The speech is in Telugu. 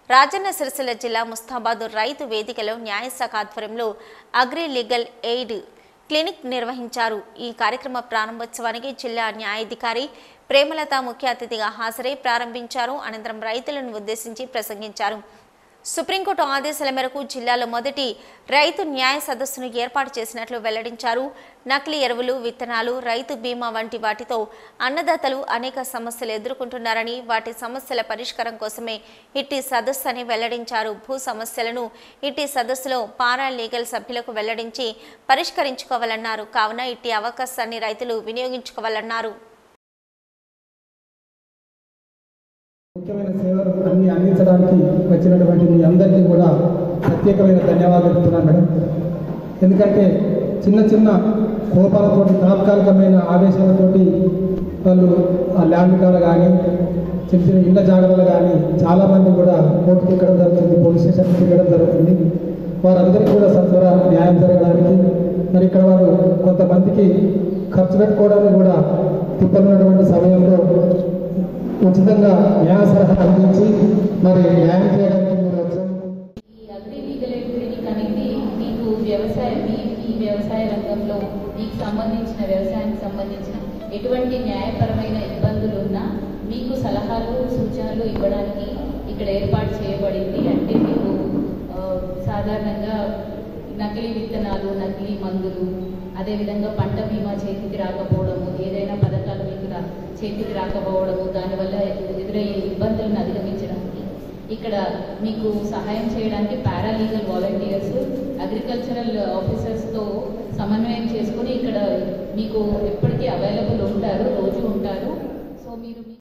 రాజన్న సిరిసిల్ల జిల్లా ముస్తాబాద్ రైతు వేదికలో న్యాయశాఖ ఆధ్వర్యంలో అగ్రి లీగల్ ఎయిడ్ క్లినిక్ నిర్వహించారు ఈ కార్యక్రమ ప్రారంభోత్సవానికి జిల్లా న్యాయాధికారి ప్రేమలత ముఖ్య అతిథిగా హాజరై ప్రారంభించారు అనంతరం రైతులను ఉద్దేశించి ప్రసంగించారు సుప్రీంకోర్టు ఆదేశాల మేరకు జిల్లాలో మొదటి రైతు న్యాయ సదస్సును ఏర్పాటు చేసినట్లు వెల్లడించారు నకిలీ ఎరువులు విత్తనాలు రైతు బీమా వంటి వాటితో అన్నదాతలు అనేక సమస్యలు ఎదుర్కొంటున్నారని వాటి సమస్యల పరిష్కారం కోసమే ఇట్టి సదస్సు అని వెల్లడించారు భూ సమస్యలను ఇట్టి సదస్సులో పారా లీగల్ సభ్యులకు వెల్లడించి పరిష్కరించుకోవాలన్నారు కావున ఇట్టి అవకాశాన్ని రైతులు వినియోగించుకోవాలన్నారు ముఖ్యమైన సేవలు అన్ని అందించడానికి వచ్చినటువంటి మీ అందరికీ కూడా ప్రత్యేకమైన ధన్యవాదాలు చెప్తున్నాను మేడం ఎందుకంటే చిన్న చిన్న కోపాలతోటి తాత్కాలికమైన ఆదేశాలతోటి వాళ్ళు ఆ ల్యాండ్ కాలు కానీ చిన్న చిన్న ఇళ్ళ జాగ్రత్తలు కానీ చాలామంది కూడా కోర్టుకు ఎక్కడం జరుగుతుంది పోలీస్ స్టేషన్కి తిరగడం జరుగుతుంది వారందరికీ కూడా సత్వర న్యాయం జరగడానికి మరి ఇక్కడ వారు కొంతమందికి ఖర్చు పెట్టుకోవడానికి కూడా తిప్పనున్నటువంటి సమయంలో ఉచితంగా న్యాయ సలహా అందించి మరి న్యాయం చేయడానికి మీరు వచ్చారు ఈ అగ్రి లీగల్ ఎయిడ్ క్లినిక్ అనేది మీకు వ్యవసాయ మీ ఈ వ్యవసాయ రంగంలో మీకు సంబంధించిన వ్యవసాయానికి సంబంధించిన ఎటువంటి న్యాయపరమైన ఇబ్బందులు ఉన్నా మీకు సలహాలు సూచనలు ఇవ్వడానికి ఇక్కడ ఏర్పాటు చేయబడింది అంటే మీకు ఆ, సాధారణంగా నకిలీ విత్తనాలు నకిలీ మందులు అదేవిధంగా పంట బీమా చేతికి రాకపోవడము ఏదైనా పథకాలు మీకు రా చేతికి రాకపోవడము దానివల్ల ఎదురయ్యే ఇబ్బందులను అధిగమించడానికి ఇక్కడ మీకు సహాయం చేయడానికి పారాలీగల్ వాలంటీర్స్ అగ్రికల్చరల్ ఆఫీసర్స్తో సమన్వయం చేసుకుని ఇక్కడ మీకు ఎప్పటికీ అవైలబుల్ ఉంటారు రోజు ఉంటారు సో మీరు మీ